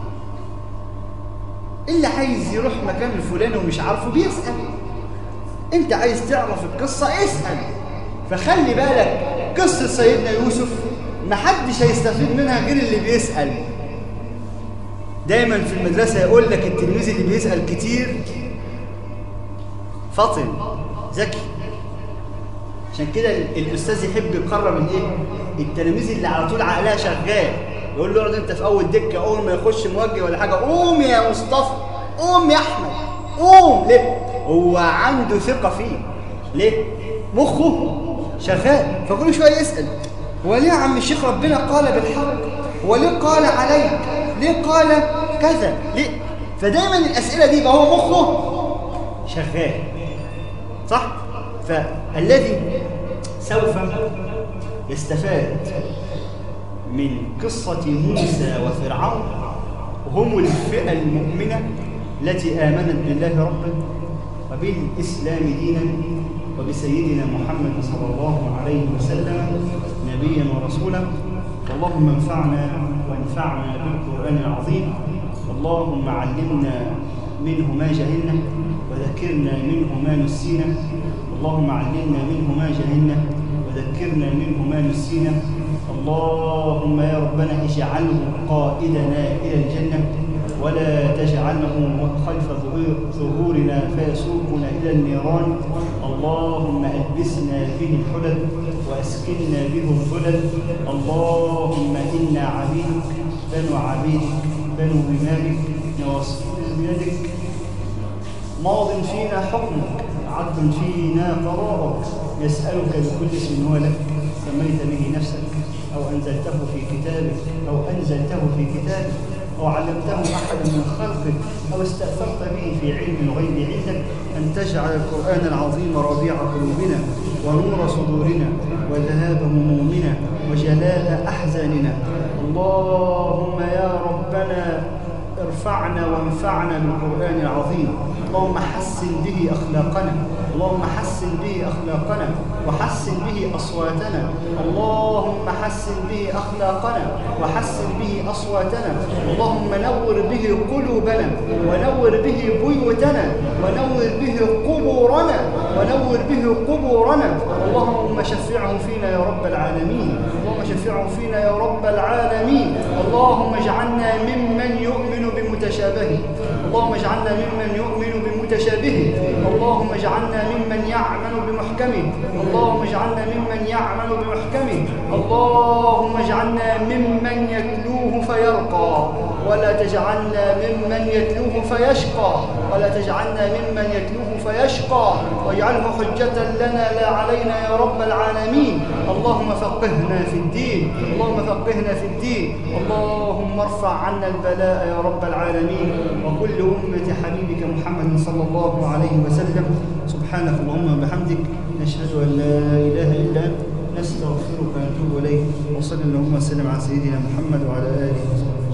اللي عايز يروح مكان الفلاني ومش عارفه بيسأل انت عايز تعرف القصة اسأل فخلي بالك قصة سيدنا يوسف محدش هيستفيد منها غير اللي بيسأل دايما في المدرسة يقول لك التلميذ اللي بيسأل كتير فطن ذكي عشان كده الأستاذ يحب يقرب الايه التلاميذ اللي على طول عقلها شغال يقول له اقعد انت في اول دكه اول ما يخش موجه ولا حاجه قوم يا مصطفى قوم يا احمد قوم ليه هو عنده ثقه فيه ليه مخه شغال فكل شويه يسال هو ليه يا عم الشيخ ربنا قال بالحق هو ليه قال عليك ليه قال كذا ليه فدايما الاسئله دي بقى هو مخه شغال صح فالذي سوف يستفاد من قصة موسى وفرعون هم الفئة المؤمنة التي آمنت بالله ربا وبالإسلام دينا وبسيدنا محمد صلى الله عليه وسلم نبيا ورسولا اللهم انفعنا وانفعنا بالقرآن العظيم اللهم علمنا منه ما جهلنا وذكرنا منه ما نسينا اللهم علمنا منه ما جهلنا وذكرنا منه ما نسينا اللهم يا ربنا اجعله قائدنا إلى الجنة ولا تجعله خلف ظهور- ظهورنا فيسوقنا إلى النيران اللهم ألبسنا به الحلل وأسكننا به الظلل اللهم إنا عبيدك بنو عبيدك بنو بمالك نواصينا بيدك ماض فينا حكمك عدل فينا قرارك نسألك بكل اسم هو لك سميت به نفسك أو أنزلته في كتابك أو أنزلته في كتابك أو علمته أحدا من خلقك أو استأثرت به في علم الغيب عندك أن تجعل القرآن العظيم ربيع قلوبنا ونور صدورنا وذهاب همومنا وجلاء أحزاننا اللهم يا ربنا ارفعنا وانفعنا بالقرآن العظيم اللهم حسن به أخلاقنا اللهم حسن به أخلاقنا وحسن به أصواتنا اللهم حسن به أخلاقنا وحسن به أصواتنا اللهم نور به قلوبنا ونور به بيوتنا ونور به قبورنا ونور به قبورنا اللهم شفعه فينا يا رب العالمين اللهم شفعه فينا يا رب العالمين اللهم اجعلنا ممن يؤمن بمتشابهه اللهم اجعلنا ممن يؤمن بمتشابهه اللهم اجعلنا ممن يعمل بمحكمه اللهم اجعلنا ممن يعمل بمحكمه اللهم اجعلنا ممن يتلوه فيرقى ولا تجعلنا ممن يتلوه فيشقى ولا تجعلنا ممن يتلوه فيشقى واجعله حجة لنا لا علينا يا رب العالمين اللهم فقهنا في الدين اللهم فقهنا في الدين اللهم ارفع عنا البلاء يا رب العالمين وكل أمة حبيبك محمد صلى الله عليه وسلم سبحانك اللهم وبحمدك نشهد أن لا إله إلا أنت نستغفرك ونتوب إليك وصلى اللهم وسلم على سيدنا محمد وعلى آله وصحبه